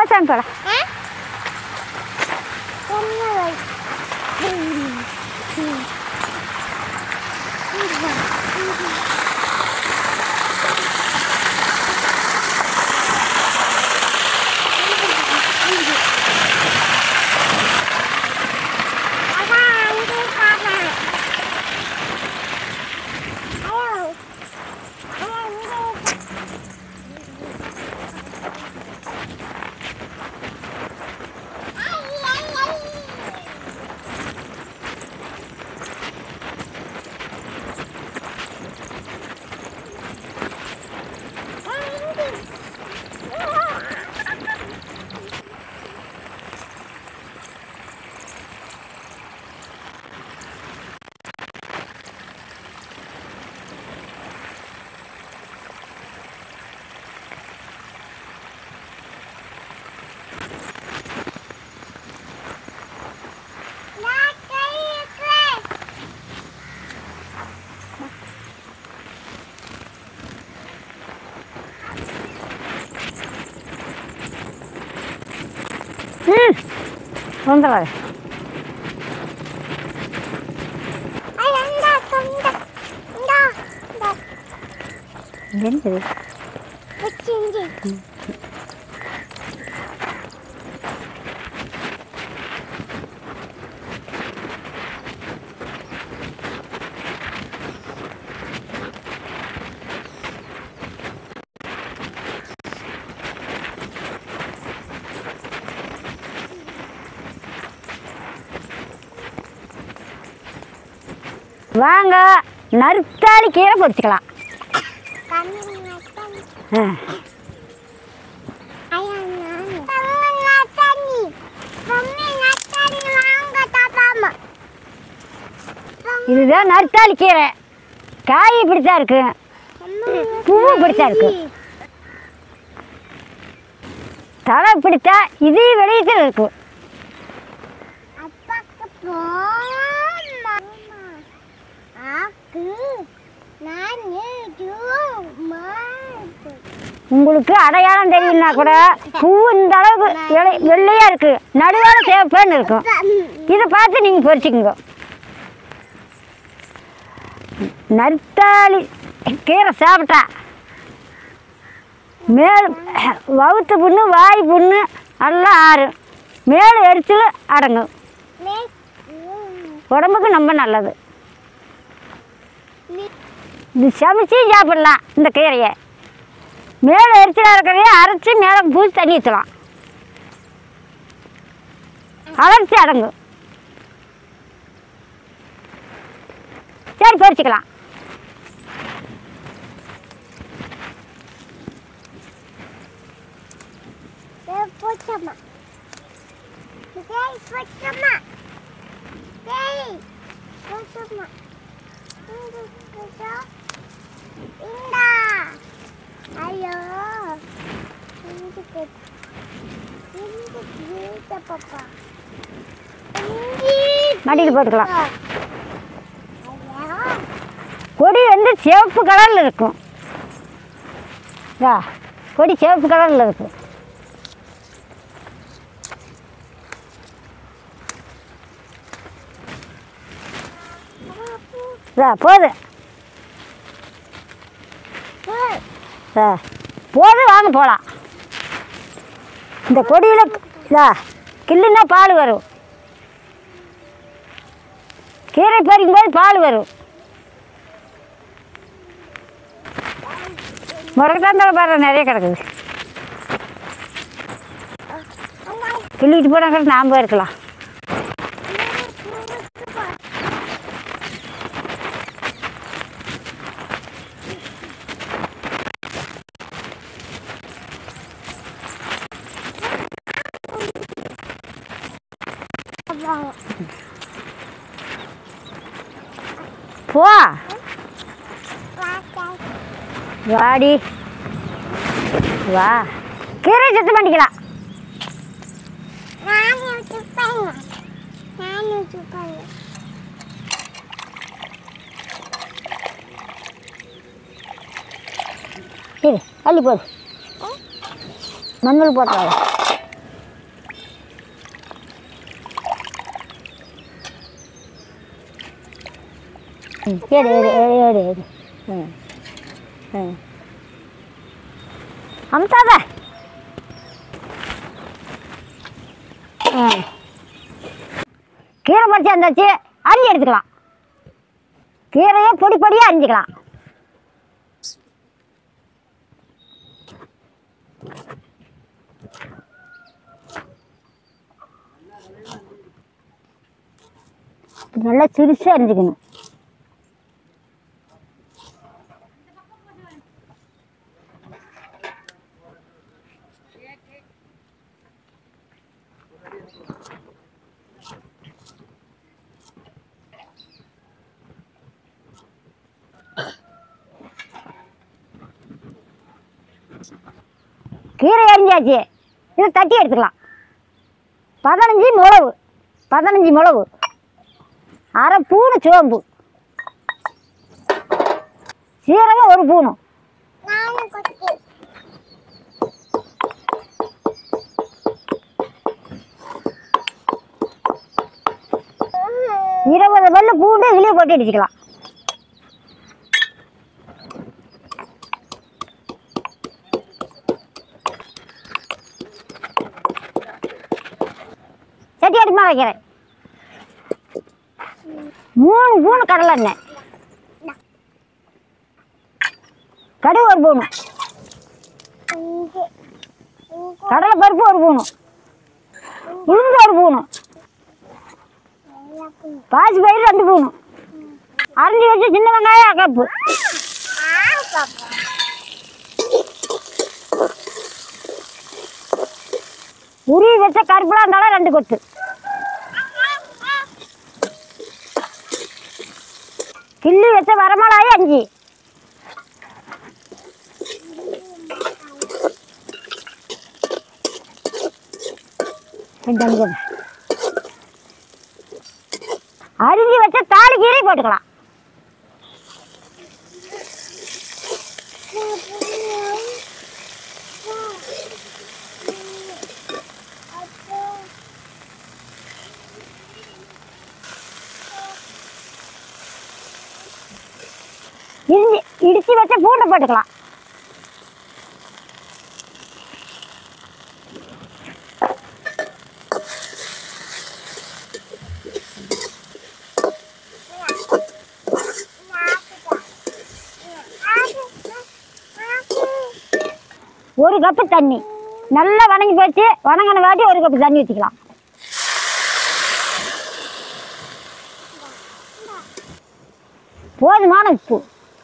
போச்சான் போல ம் வந்துடாது என்னது வாங்க நறுத்தாளி கீரை பொரிச்சுக்கலாம் ஆ இதுதான் நறுத்தாளி கீரை காய் இப்படித்தான் இருக்கு பூவு இப்படித்தான் இருக்கு தலை இப்படித்தான் இதே வெளியத்தில் இருக்கு அப்பாக்கு போமா ஆக்கு நான் உங்களுக்கு அடையாளம் தெரியலனா கூட பூ இந்த அளவுக்கு இலை வெள்ளையா இருக்கு நடுவால சேப்பேன்னு இருக்கும் இதை பார்த்து நீங்கள் பொரிச்சுக்குங்க நற்தாளி கீரை சாப்பிட்டா மேல் வவுத்து புண்ணு வாய் புண்ணு எல்லாம் ஆறும் மேலே எரிச்சல் அடங்கும் உடம்புக்கு ரொம்ப நல்லது இது சமைச்சு சாப்பிடலாம் இந்த கீரையை மேலே எரிச்சலாக இருக்கிறதையே அரைச்சி மேலே பூசி தண்ணி ஊற்றலாம் அலர்ச்சி அடங்கும் சரி பொரிச்சுக்கலாம் போச்சம்மா டேய் போச்சம்மா டேய் போச்சம்மா இங்க போச்சா இந்தா ஐயோ இங்க போச்சு இங்க போச்சா பாப்பா மடியில் போட்டுக்கலாம் ஐயோ கொடி வந்து சிவப்பு கலரில் இருக்கும் இதா, கொடி சிவப்பு கலரில் இருக்கும் இதா, போதும் இதா, போதும் வாங்க போகலாம் இந்த கொடியில் இதா கிள்ளுனா பால் வரும் கீரை பறிக்கும் போது பால் வரும் முடக்கத்தாந்தலை பாரு நிறைய கிடக்குது கிள்ளிட்டு போனாக்க நாம் போயிருக்கலாம் போ வாடி வா கீரை சுத்தம் பண்ணிக்கலாம் நானும் சுப்பாங்க நானும் சுப்பாங்க இரு அள்ளி போடு மண்ணூல் போட்டுறாங்க ம் எடு எடு எடு எடு எடு ம் ம் அமுத்தாத ம் கீரை பறிச்சு வந்தாச்சு அரிஞ்சு எடுத்துக்கலாம் கீரையை பொடி பொடியாக அரிஞ்சிக்கலாம் நல்லா சிறுசாக அரிஞ்சிக்கணும் கீரை அரிஞ்சாச்சு இதை தட்டி எடுத்துக்கலாம் பதினஞ்சு மிளகு பதினஞ்சு மிளகு அரை பூணு சோம்பு சீரகம் ஒரு பூணு நானும் கொட்டி இருபது பல்லு பூண்டு இதுலேயே போட்டு அடிச்சுக்கலாம் சட்டி அடிமா வைக்கிறேன் மூணு பூணு கடலை எண்ணெய் கடுகு ஒரு பூணு இங்கே கடலை பருப்பு ஒரு பூணு உளுந்து ஒரு பூணு நல்லா புண்ணு. பாசி பயிர் ரெண்டு பூணு அரைஞ்சி வச்சு சின்ன வெங்காயம் கப்பு ஆ பாப்பா உருவி வச்ச கருப்புலாம் இருந்தாலும் ரெண்டு கொத்து கிள்ளி வச்ச வரமிளகாய் அஞ்சு இந்த அஞ்சு. அரிஞ்சு வச்ச தாலி கீரை போட்டுக்கலாம் இஞ்சி இடிச்சு வச்ச பூண்டை போட்டுக்கலாம் ஒரு கப்பு தண்ணி நல்லா வணங்கி போச்சு வணங்கின வாட்டி ஒரு கப்பு தண்ணி ஊற்றிக்கலாம் போதுமான உப்பு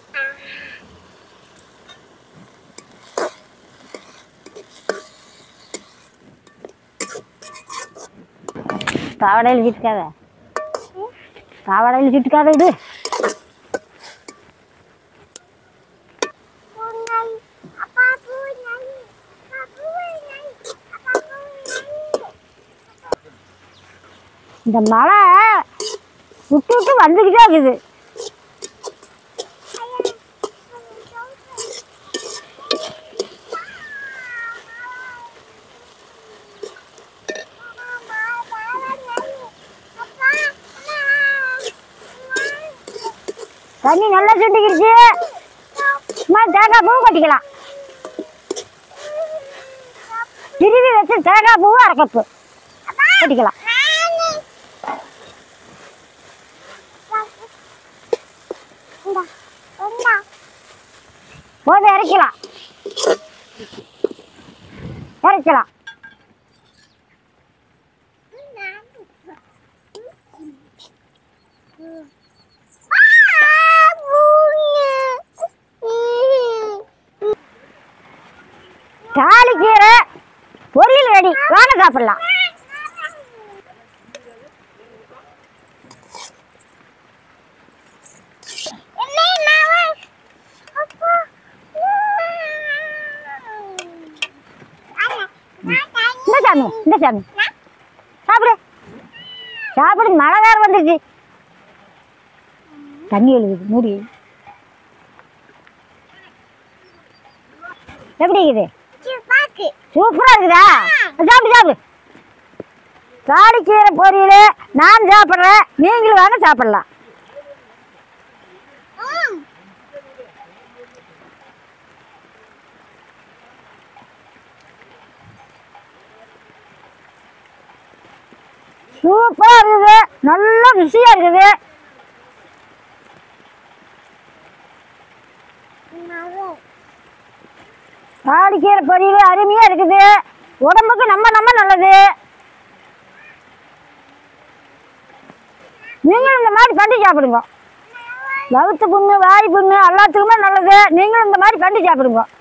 பாவடையில் சுட்டுக்காத பாவடையில் சுட்டுக்காத இது இந்த மழை விட்டு விட்டு வந்துக்கிட்டே இருக்குது தண்ணி நல்லா சுண்டிக்கிடுச்சு சும்மா தேங்காய் பூ கட்டிக்கலாம் திருவி வச்சு தேங்காய் பூ அரை கப்பு கட்டிக்கலாம் போதும் இறக்கலாம் இறக்கலாம் தாளிக்கீரை பொரியல் ரெடி வாங்க சாப்பிடலாம் இந்த சாமி இந்த சாமி சாப்பிடு சாப்பிடு மழை வேறு வந்துருச்சு தண்ணி எழுதுது மூடி எப்படி இருக்குது சூப்பரா இருக்குதா சாப்பிடு சாப்பிடு தாளிக்கீரை பொரியல் நான் சாப்பிட்றேன் நீங்களும் வாங்க சாப்பிடலாம் சூப்பராக இருக்குது நல்ல ருசியாக இருக்குது மரம் தாளிக்கீரை பொரியல் அருமையாக இருக்குது உடம்புக்கு நம்ம நம்ம நல்லது நீங்களும் இந்த மாதிரி பண்ணி சாப்பிடுங்க வகுத்து புண்ணு வாய் புண்ணு எல்லாத்துக்குமே நல்லது நீங்களும் இந்த மாதிரி பண்ணி சாப்பிடுங்க